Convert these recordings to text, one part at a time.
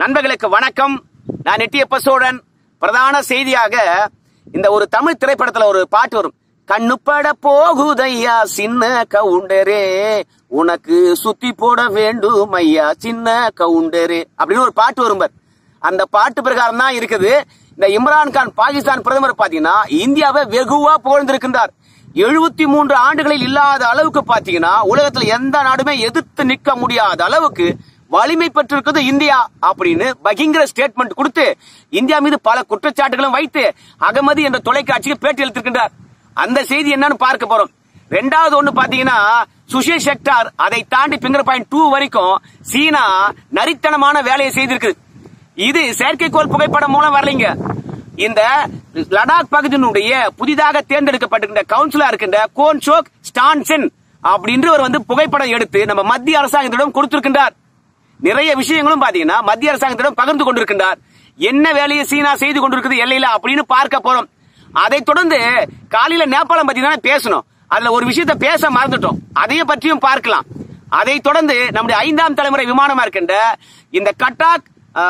நண்பர்களுக்கு வணக்கம் நான் நெட்டியப்ப சோழன் பிரதான செய்தியாக இந்த ஒரு தமிழ் திரைப்படத்துல ஒரு பாட்டு வரும் கண்ணுப்பட போகுதையா சின்ன கவுண்டரே உனக்கு சுத்தி போட வேண்டும் ஐயா சின்ன கவுண்டரே அப்படின்னு ஒரு பாட்டு வரும் பார். அந்த பாட்டு பிரகாரம் தான் இருக்குது இந்த இம்ரான் கான் பாகிஸ்தான் பிரதமர் பாத்தீங்கன்னா இந்தியாவை வெகுவா புகழ்ந்திருக்கின்றார் எழுபத்தி மூன்று ஆண்டுகளில் இல்லாத அளவுக்கு பாத்தீங்கன்னா உலகத்துல எந்த நாடுமே எதிர்த்து நிற்க முடியாத அளவுக்கு வலிமை பெற்றிருக்கிறது இந்தியா அப்படின்னு பகிங்கிற ஸ்டேட்மெண்ட் கொடுத்து இந்தியா மீது பல குற்றச்சாட்டுகளும் வைத்து அகமதி என்ற தொலைக்காட்சிக்கு பேட்டி அளித்திருக்கின்றார் அந்த செய்தி என்னன்னு பார்க்க போறோம் ரெண்டாவது ஒண்ணு பாத்தீங்கன்னா சுஷில் செக்டார் அதை தாண்டி பிங்கர் பாயிண்ட் டூ வரைக்கும் சீனா நரித்தனமான வேலையை செய்திருக்கு இது செயற்கைக்கோள் புகைப்படம் மூலம் வரலைங்க இந்த லடாக் பகுதியினுடைய புதிதாக தேர்ந்தெடுக்கப்பட்டிருக்கின்ற கவுன்சிலா இருக்கின்ற கோன்சோக் ஸ்டான்சன் அப்படின்றவர் வந்து புகைப்படம் எடுத்து நம்ம மத்திய அரசாங்கத்திடம் கொடுத்திருக்கின்றார் நிறைய விஷயங்களும் பாத்தீங்கன்னா மத்திய அரசாங்கத்திடம் பகிர்ந்து கொண்டிருக்கின்றார் என்ன வேலையை சீனா செய்து கொண்டிருக்குது எல்லையில அப்படின்னு பார்க்க போறோம் அதை தொடர்ந்து காலையில நேபாளம் பத்தி பேசணும் அதுல ஒரு விஷயத்த பேச மறந்துட்டோம் அதையும் பற்றியும் பார்க்கலாம் அதை தொடர்ந்து நம்முடைய ஐந்தாம் தலைமுறை விமானமா இருக்கின்ற இந்த கட்டாக்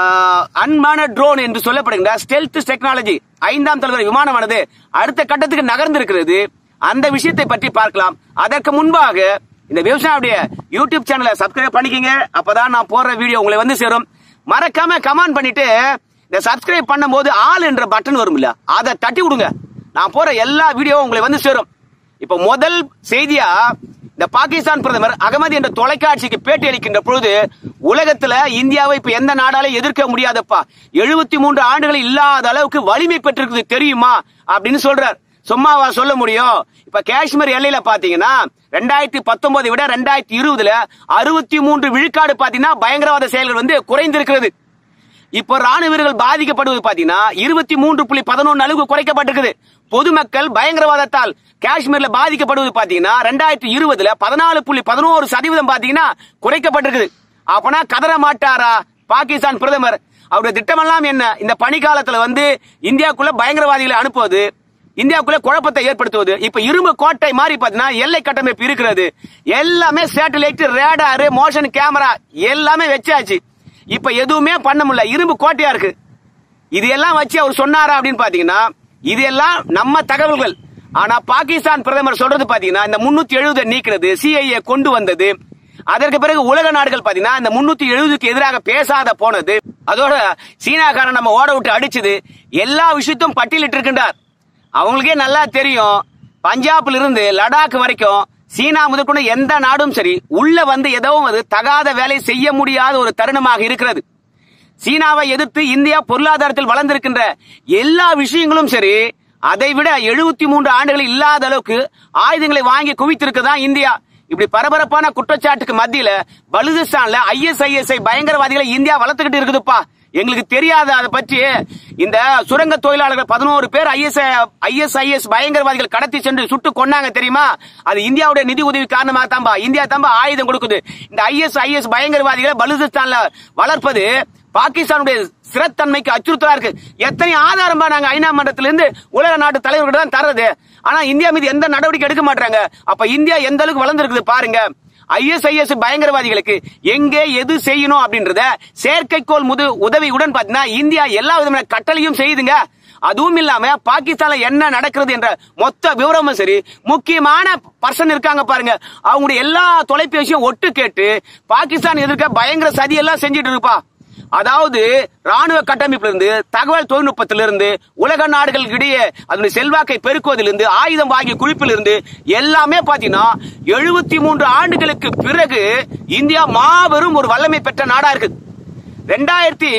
அன்மான ட்ரோன் என்று சொல்லப்படுகின்ற ஸ்டெல்த் டெக்னாலஜி ஐந்தாம் தலைமுறை விமானமானது அடுத்த கட்டத்துக்கு நகர்ந்து இருக்கிறது அந்த விஷயத்தை பற்றி பார்க்கலாம் அதற்கு முன்பாக இந்த விவசாயியுடைய யூடியூப் சேனலை சப்ஸ்கிரைப் பண்ணிக்கங்க அப்பதான் நான் போடுற வீடியோ உங்களை வந்து சேரும் மறக்காம கமெண்ட் பண்ணிட்டு இந்த சப்ஸ்கிரைப் பண்ணும்போது ஆல் என்ற பட்டன் வரும் இல்ல அதை தட்டி விடுங்க நான் போற எல்லா வீடியோவும் உங்களை வந்து சேரும் இப்ப முதல் செய்தியா இந்த பாகிஸ்தான் பிரதமர் அகமது என்ற தொலைக்காட்சிக்கு பேட்டி அளிக்கின்ற பொழுது உலகத்துல இந்தியாவை இப்ப எந்த நாடாலே எதிர்க்க முடியாதப்பா எழுபத்தி மூன்று ஆண்டுகள் இல்லாத அளவுக்கு வலிமை பெற்றிருக்குது தெரியுமா அப்படின்னு சொல்றார் சும்மாவா சொல்ல முடியும் இப்ப காஷ்மீர் எல்லையில பாத்தீங்கன்னா ரெண்டாயிரத்தி பத்தொன்பதை விட ரெண்டாயிரத்தி இருபதுல அறுபத்தி மூன்று விழுக்காடு பாத்தீங்கன்னா பயங்கரவாத செயல்கள் வந்து குறைந்திருக்கிறது இப்ப ராணுவ வீரர்கள் பாதிக்கப்படுவது பாத்தீங்கன்னா இருபத்தி மூன்று புள்ளி பதினொன்னு அளவுக்கு குறைக்கப்பட்டிருக்குது பொதுமக்கள் பயங்கரவாதத்தால் காஷ்மீர்ல பாதிக்கப்படுவது பாத்தீங்கன்னா ரெண்டாயிரத்தி இருபதுல பதினாலு புள்ளி பதினோரு சதவீதம் பாத்தீங்கன்னா குறைக்கப்பட்டிருக்குது அப்பனா கதற மாட்டாரா பாகிஸ்தான் பிரதமர் அவருடைய திட்டமெல்லாம் என்ன இந்த பனிக்காலத்துல வந்து இந்தியாவுக்குள்ள பயங்கரவாதிகளை அனுப்புவது இந்தியாவுக்குள்ள குழப்பத்தை ஏற்படுத்துவது இப்ப இரும்பு கோட்டை மாதிரி பாத்தீங்கன்னா எல்லை கட்டமைப்பு இருக்கிறது எல்லாமே சேட்டலைட் ரேடாரு மோஷன் கேமரா எல்லாமே வச்சாச்சு இப்ப எதுவுமே பண்ண முடியல இரும்பு கோட்டையா இருக்கு இது எல்லாம் வச்சு அவர் சொன்னாரா அப்படின்னு பாத்தீங்கன்னா இது எல்லாம் நம்ம தகவல்கள் ஆனா பாகிஸ்தான் பிரதமர் சொல்றது பாத்தீங்கன்னா இந்த முன்னூத்தி எழுபதை நீக்கிறது சிஐஏ கொண்டு வந்தது அதற்கு பிறகு உலக நாடுகள் பாத்தீங்கன்னா இந்த முன்னூத்தி எழுபதுக்கு எதிராக பேசாத போனது அதோட சீனாக்காரன் நம்ம ஓட விட்டு அடிச்சது எல்லா விஷயத்தையும் பட்டியலிட்டு இருக்கின்றார் அவங்களுக்கே நல்லா தெரியும் பஞ்சாப்ல இருந்து லடாக் வரைக்கும் சீனா முதற்கொண்டு எந்த நாடும் சரி உள்ள வந்து எதுவும் அது தகாத வேலை செய்ய முடியாத ஒரு தருணமாக இருக்கிறது சீனாவை எதிர்த்து இந்தியா பொருளாதாரத்தில் வளர்ந்திருக்கின்ற எல்லா விஷயங்களும் சரி அதை விட எழுபத்தி மூன்று ஆண்டுகள் இல்லாத அளவுக்கு ஆயுதங்களை வாங்கி குவித்திருக்குதான் இந்தியா இப்படி பரபரப்பான குற்றச்சாட்டுக்கு மத்தியில பலுசிஸ்தான்ல ஐஎஸ்ஐஎஸ்ஐ பயங்கரவாதிகளை இந்தியா வளர்த்துக்கிட்டு இருக்குதுப்பா எங்களுக்கு தெரியாத அதை பற்றி இந்த சுரங்க தொழிலாளர்கள் பதினோரு பேர் ஐஎஸ் ஐஎஸ்ஐஎஸ் பயங்கரவாதிகள் கடத்தி சென்று சுட்டு கொன்னாங்க தெரியுமா அது இந்தியாவுடைய நிதி உதவி காரணமாக தான்பா இந்தியா தான்பா ஆயுதம் கொடுக்குது இந்த ஐஎஸ்ஐஎஸ் பயங்கரவாதிகளை பலுசிஸ்தான்ல வளர்ப்பது பாகிஸ்தானுடைய ஸ்திரத்தன்மைக்கு அச்சுறுத்தலா இருக்கு எத்தனை ஆதாரமா நாங்க ஐநா மன்றத்திலிருந்து உலக நாட்டு தலைவர்கள் தான் தர்றது ஆனா இந்தியா மீது எந்த நடவடிக்கை எடுக்க மாட்டாங்க அப்ப இந்தியா எந்த அளவுக்கு வளர்ந்துருக்குது பாருங்க ஐஎஸ்ஐஎஸ் பயங்கரவாதிகளுக்கு எங்கே எது செய்யணும் அப்படின்றத செயற்கைக்கோள் முது உதவியுடன் பாத்தீங்கன்னா இந்தியா எல்லா விதமான கட்டளையும் செய்யுதுங்க அதுவும் இல்லாம பாகிஸ்தான்ல என்ன நடக்கிறது என்ற மொத்த விவரமும் சரி முக்கியமான பர்சன் இருக்காங்க பாருங்க அவங்களுடைய எல்லா தொலைபேசியும் ஒட்டு கேட்டு பாகிஸ்தான் எதிர்க்க பயங்கர சதியெல்லாம் செஞ்சுட்டு இருப்பா அதாவது ராணுவ கட்டமைப்பிலிருந்து தகவல் தொழில்நுட்பத்திலிருந்து உலக நாடுகளுக்கு இடையே அதனுடைய செல்வாக்கை பெருக்குவதிலிருந்து ஆயுதம் வாங்கிய குவிப்பிலிருந்து எல்லாமே பாத்தீங்கன்னா எழுபத்தி மூன்று ஆண்டுகளுக்கு பிறகு இந்தியா மாபெரும் ஒரு வல்லமை பெற்ற நாடா இருக்கு ரெண்டாயிரத்தி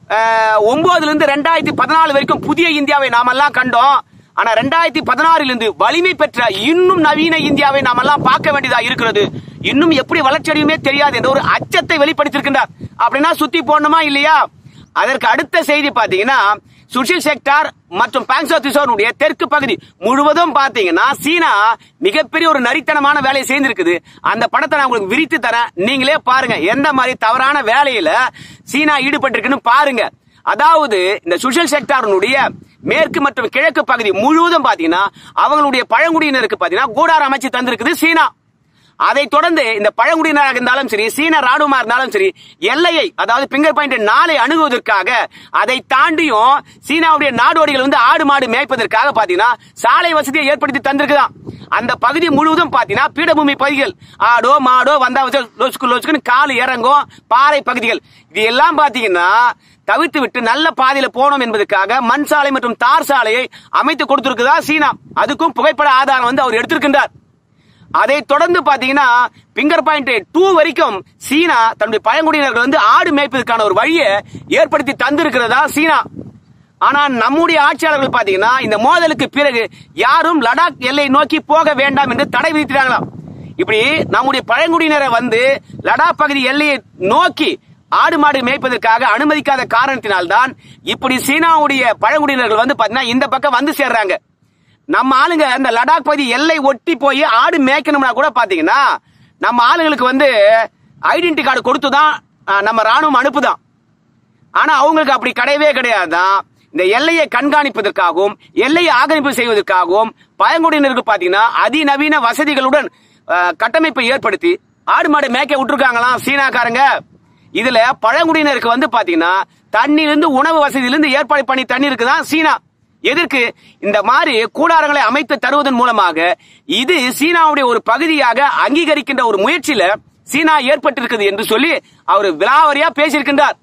ஒன்பதுல இருந்து ரெண்டாயிரத்தி பதினாலு வரைக்கும் புதிய இந்தியாவை நாமெல்லாம் கண்டோம் ஆனா ரெண்டாயிரத்தி பதினாறுல இருந்து வலிமை பெற்ற இன்னும் நவீன இந்தியாவை நாமெல்லாம் பார்க்க வேண்டியதா இருக்கிறது இன்னும் எப்படி வளர்ச்சி அடையுமே தெரியாது என்ற ஒரு அச்சத்தை வெளிப்படுத்தியிருக்கின்றார் அப்படின்னா சுத்தி போடணுமா இல்லையா அதற்கு அடுத்த செய்தி பாத்தீங்கன்னா சுஷில் செக்டார் மற்றும் பாங்சோ திசோனுடைய தெற்கு பகுதி முழுவதும் பாத்தீங்கன்னா சீனா மிகப்பெரிய ஒரு நரித்தனமான வேலையை செய்திருக்குது அந்த படத்தை நான் உங்களுக்கு விரித்து தரேன் நீங்களே பாருங்க எந்த மாதிரி தவறான வேலையில சீனா ஈடுபட்டிருக்குன்னு பாருங்க அதாவது இந்த சுஷல் செக்டாரினுடைய மேற்கு மற்றும் கிழக்கு பகுதி முழுவதும் பாத்தீங்கன்னா அவங்களுடைய பழங்குடியினருக்கு பாத்தீங்கன்னா கூடாரம் அமைச்சு தந்திருக்குது சீனா அதைத் தொடர்ந்து இந்த பழங்குடியினராக இருந்தாலும் சரி சீன ராணுவமா இருந்தாலும் சரி எல்லையை அதாவது பிங்கர் பாயிண்ட் நாளை அணுகுவதற்காக அதை தாண்டியும் சீனாவுடைய நாடோடிகள் வந்து ஆடு மாடு மேய்ப்பதற்காக பாத்தீங்கன்னா சாலை வசதியை ஏற்படுத்தி தந்திருக்குதாம் அந்த பகுதி முழுவதும் பாத்தீங்கன்னா பீடபூமி பகுதிகள் ஆடோ மாடோ வந்தா வச்சு லொசுக்கு லொசுக்குன்னு கால் இறங்கும் பாறை பகுதிகள் இது எல்லாம் பாத்தீங்கன்னா தவிர்த்து விட்டு நல்ல பாதையில போனோம் என்பதற்காக மண் சாலை மற்றும் தார் சாலையை அமைத்து கொடுத்திருக்குதா சீனா அதுக்கும் புகைப்பட ஆதாரம் வந்து அவர் எடுத்திருக்கின்றார் அதை தொடர்ந்து பாத்தீங்கன்னா பிங்கர் பாயிண்ட் டூ வரைக்கும் சீனா தன்னுடைய பழங்குடியினர்கள் வந்து ஆடு மேய்ப்பதற்கான ஒரு வழியை ஏற்படுத்தி தந்திருக்கிறதா சீனா ஆனா நம்முடைய ஆட்சியாளர்கள் பாத்தீங்கன்னா இந்த மோதலுக்கு பிறகு யாரும் லடாக் எல்லை நோக்கி போக வேண்டாம் என்று தடை விதித்தாங்களாம் இப்படி நம்முடைய பழங்குடியினரை வந்து லடாக் பகுதி எல்லையை நோக்கி ஆடு மாடு மேய்ப்பதற்காக அனுமதிக்காத காரணத்தினால்தான் இப்படி சீனாவுடைய பழங்குடியினர்கள் வந்து பாத்தீங்கன்னா இந்த பக்கம் வந்து சேர்றாங்க நம்ம ஆளுங்க இந்த லடாக் பகுதி எல்லை ஒட்டி போய் ஆடு மேய்க்கணும்னா கூட பாத்தீங்கன்னா நம்ம ஆளுங்களுக்கு வந்து ஐடென்டி கார்டு கொடுத்து தான் நம்ம ராணுவம் அனுப்புதான் ஆனா அவங்களுக்கு அப்படி கிடையவே கிடையாதான் இந்த எல்லையை கண்காணிப்பதற்காகவும் எல்லையை ஆக்கிரமிப்பு செய்வதற்காகவும் பழங்குடியினருக்கு பாத்தீங்கன்னா அதிநவீன வசதிகளுடன் அஹ், கட்டமைப்பை ஏற்படுத்தி ஆடு மாடு மேய்க்க விட்டுருக்காங்களாம் சீனாக்காரங்க இதுல பழங்குடியினருக்கு வந்து பாத்தீங்கன்னா தண்ணியிலிருந்து உணவு வசதியிலிருந்து ஏற்பாடு பண்ணி தண்ணி இருக்குதான் சீனா எதற்கு இந்த மாதிரி கூடாரங்களை அமைத்து தருவதன் மூலமாக இது சீனாவுடைய ஒரு பகுதியாக அங்கீகரிக்கின்ற ஒரு முயற்சியில சீனா ஏற்பட்டிருக்குது என்று சொல்லி அவர் விலாவரியா பேசியிருக்கின்றார்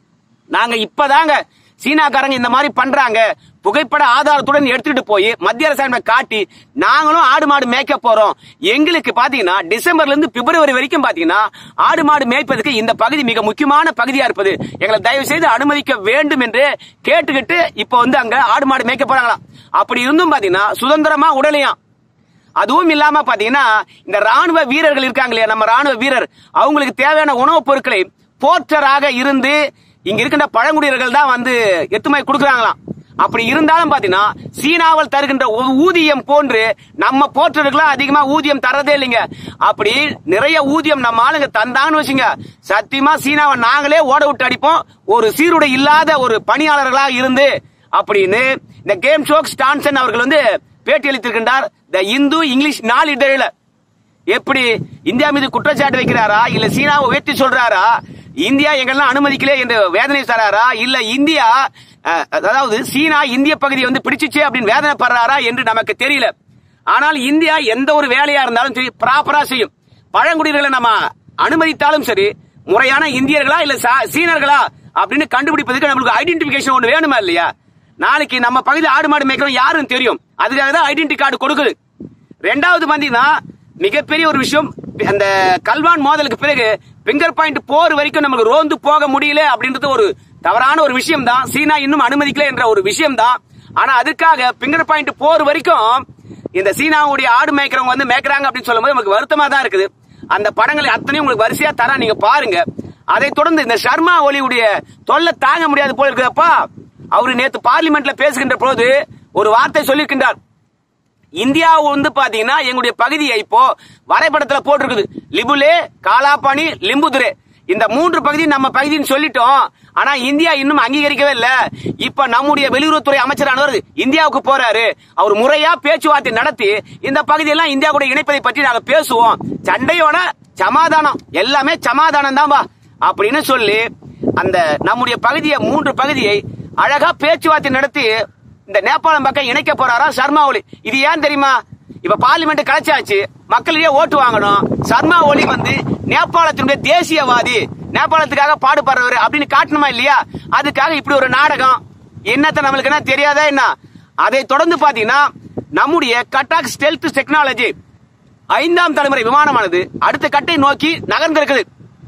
நாங்க இப்பதாங்க சீனாக்காரங்க இந்த மாதிரி பண்றாங்க புகைப்பட ஆதாரத்துடன் எடுத்துட்டு போய் மத்திய அரசாங்கம் காட்டி நாங்களும் ஆடு மாடு மேய்க்க போறோம் எங்களுக்கு பாத்தீங்கன்னா டிசம்பர்ல இருந்து பிப்ரவரி வரைக்கும் பாத்தீங்கன்னா ஆடு மாடு மேய்ப்பதற்கு இந்த பகுதி மிக முக்கியமான பகுதியா இருப்பது எங்களை தயவு செய்து அனுமதிக்க வேண்டும் என்று கேட்டுக்கிட்டு இப்ப வந்து அங்க ஆடு மாடு மேய்க்க போறாங்களாம் அப்படி இருந்தும் பாத்தீங்கன்னா சுதந்திரமா உடலையாம் அதுவும் இல்லாம பாத்தீங்கன்னா இந்த ராணுவ வீரர்கள் இருக்காங்க இல்லையா நம்ம ராணுவ வீரர் அவங்களுக்கு தேவையான உணவுப் பொருட்களை போர்ட்டராக இருந்து இங்க இருக்கின்ற பழங்குடியினர்கள் தான் வந்து எத்துமை கொடுக்குறாங்களாம் அப்படி இருந்தாலும் பாத்தீங்கன்னா சீனாவில் தருகின்ற ஒரு ஊதியம் போன்று நம்ம போர்ட்டருக்குலாம் அதிகமா ஊதியம் தரதே இல்லைங்க அப்படி நிறைய ஊதியம் நம்ம ஆளுங்க தந்தாங்கன்னு வச்சுங்க சத்தியமா சீனாவை நாங்களே ஓட விட்டு அடிப்போம் ஒரு சீருடை இல்லாத ஒரு பணியாளர்களா இருந்து அப்படின்னு இந்த கேம் ஷோக் ஸ்டான்சன் அவர்கள் வந்து பேட்டி அளித்திருக்கின்றார் த இந்து இங்கிலீஷ் நாளிதழில எப்படி இந்தியா மீது குற்றச்சாட்டு வைக்கிறாரா இல்ல சீனாவை உயர்த்தி சொல்றாரா இந்தியா எங்கெல்லாம் அனுமதிக்கல என்று வேதனை தராரா இல்ல இந்தியா அஹ், அதாவது சீனா இந்திய பகுதியை வந்து பிடிச்சிச்சே அப்படின்னு வேதனைப்படுறாரா என்று நமக்கு தெரியல ஆனால் இந்தியா எந்த ஒரு வேலையா இருந்தாலும் சரி ப்ராப்பரா செய்யும் பழங்குடியினர்களை நம்ம அனுமதித்தாலும் சரி முறையான இந்தியர்களா இல்ல சா- சீனர்களா அப்படின்னு கண்டுபிடிப்பதுக்கு நம்மளுக்கு ஐடென்டிபிகேஷன் ஒன்று வேணுமா இல்லையா நாளைக்கு நம்ம பகுதியில் ஆடு மாடு மேய்க்கிறோம் யாருன்னு தெரியும் அதுக்காக தான் ஐடென்டி கார்டு கொடுக்குது ரெண்டாவது பாத்தீங்கன்னா மிகப்பெரிய ஒரு விஷயம் அந்த கல்வான் மோதலுக்கு பிறகு பிங்கர் பாயிண்ட் போர் வரைக்கும் நமக்கு ரோந்து போக முடியல அப்படின்றது ஒரு தவறான ஒரு விஷயம் தான் சீனா இன்னும் அனுமதிக்கல என்ற ஒரு விஷயம் தான் ஆனா அதுக்காக பிங்கர் பாயிண்ட் போர் வரைக்கும் இந்த சீனாவுடைய ஆடு மேய்க்கிறவங்க வந்து மேய்க்கிறாங்க அப்படின்னு சொல்லும்போது நமக்கு வருத்தமா தான் இருக்குது அந்த படங்களை அத்தனையும் உங்களுக்கு வரிசையா தரேன் நீங்க பாருங்க அதை தொடர்ந்து இந்த சர்மா ஒலியுடைய தொல்லை தாங்க முடியாது போல இருக்குதப்பா அவரு நேத்து பார்லிமெண்ட்ல பேசுகின்ற போது ஒரு வார்த்தை சொல்லியிருக்கின்றார் இந்தியா வந்து பாத்தீங்கன்னா எங்களுடைய பகுதியை இப்போ வரைபடத்துல போட்டிருக்குது லிபுலே காலாபாணி லிம்புதுரே இந்த மூன்று பகுதி நம்ம பகுதின்னு சொல்லிட்டோம் ஆனா இந்தியா இன்னும் அங்கீகரிக்கவே இல்ல இப்ப நம்முடைய வெளியுறவுத்துறை அமைச்சரானவர் இந்தியாவுக்கு போறாரு அவர் முறையா பேச்சுவார்த்தை நடத்தி இந்த பகுதியெல்லாம் இந்தியா கூட இணைப்பதை பற்றி நாங்க பேசுவோம் சண்டையோட சமாதானம் எல்லாமே சமாதானம் தான் அப்படின்னு சொல்லி அந்த நம்முடைய பகுதியை மூன்று பகுதியை அழகா பேச்சுவார்த்தை நடத்தி இந்த நேபாளம் பக்கம் இணைக்க போறாரா சர்மா ஒலி இது ஏன் தெரியுமா இப்ப பார்லிமெண்ட் கலைச்சாச்சு மக்களிடையே ஓட்டு வாங்கணும் சர்மா ஒலி வந்து நேபாளத்தினுடைய தேசியவாதி நேபாளத்துக்காக பாடுபடுறவர் அப்படின்னு காட்டணுமா இல்லையா அதுக்காக இப்படி ஒரு நாடகம் என்னத்த நம்மளுக்கு என்ன தெரியாதா என்ன அதை தொடர்ந்து பாத்தீங்கன்னா நம்முடைய கட்டாக் ஸ்டெல்த் டெக்னாலஜி ஐந்தாம் தலைமுறை விமானமானது அடுத்த கட்டை நோக்கி நகர்ந்திருக்குது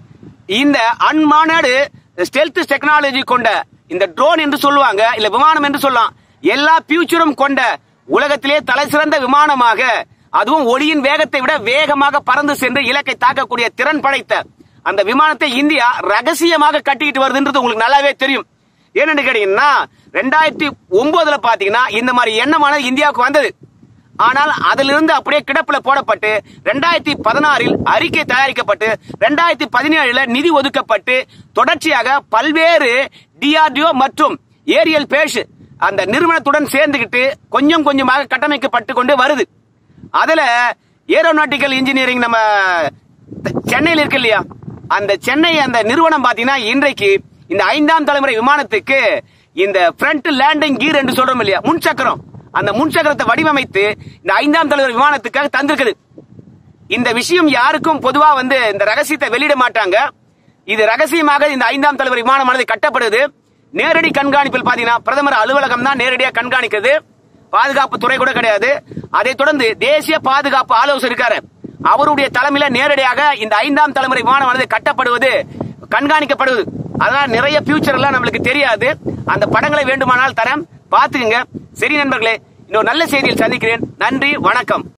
இந்த அன்மானடு ஸ்டெல்த் டெக்னாலஜி கொண்ட இந்த ட்ரோன் என்று சொல்லுவாங்க இல்ல விமானம் என்று சொல்லலாம் எல்லா ஃபியூச்சரும் கொண்ட உலகத்திலே தலை சிறந்த விமானமாக அதுவும் ஒளியின் வேகத்தை விட வேகமாக பறந்து சென்று இலக்கை தாக்கக்கூடிய திறன் படைத்த அந்த விமானத்தை இந்தியா ரகசியமாக கட்டிக்கிட்டு வருதுன்றது உங்களுக்கு நல்லாவே தெரியும் ஏன்னு கேட்டீங்கன்னா ரெண்டாயிரத்தி ஒன்பதுல பாத்தீங்கன்னா இந்த மாதிரி எண்ணமானது இந்தியாவுக்கு வந்தது ஆனால் அதிலிருந்து அப்படியே கிடப்புல போடப்பட்டு ரெண்டாயிரத்தி பதினாறில் அறிக்கை தயாரிக்கப்பட்டு ரெண்டாயிரத்தி பதினேழுல நிதி ஒதுக்கப்பட்டு தொடர்ச்சியாக பல்வேறு டிஆர்டிஓ மற்றும் ஏரியல் பேஷ் அந்த நிறுவனத்துடன் சேர்ந்துகிட்டு கொஞ்சம் கொஞ்சமாக கட்டமைக்கப்பட்டு கொண்டு வருது அதுல ஏரோநாட்டிக்கல் இன்ஜினியரிங் நம்ம த- சென்னையில் இருக்கு இல்லையா அந்த சென்னை அந்த நிறுவனம் பாத்தீங்கன்னா இன்றைக்கு இந்த ஐந்தாம் தலைமுறை விமானத்துக்கு இந்த ஃப்ரண்ட் லேண்டிங் கீர் என்று சொல்றோம் இல்லையா முன்சக்கரம் அந்த முன்சக்கரத்தை வடிவமைத்து இந்த ஐந்தாம் தலைமுறை விமானத்துக்காக தந்திருக்குது இந்த விஷயம் யாருக்கும் பொதுவா வந்து இந்த ரகசியத்தை வெளியிட மாட்டாங்க இது ரகசியமாக இந்த ஐந்தாம் தலைவர் விமானமானது கட்டப்படுது நேரடி கண்காணிப்பில் பாத்தீங்கன்னா பிரதமர் அலுவலகம் தான் நேரடியாக கண்காணிக்குது பாதுகாப்பு துறை கூட கிடையாது அதைத் தொடர்ந்து தேசிய பாதுகாப்பு ஆலோசகர் இருக்காரு அவருடைய தலைமையில நேரடியாக இந்த ஐந்தாம் தலைமுறை விமானமானது கட்டப்படுவது கண்காணிக்கப்படுவது அதனால நிறைய ஃபியூச்சர் எல்லாம் நம்மளுக்கு தெரியாது அந்த படங்களை வேண்டுமானால் தரேன் பாத்துக்குங்க சரி நண்பர்களே இன்னொரு நல்ல செய்தியில் சந்திக்கிறேன் நன்றி வணக்கம்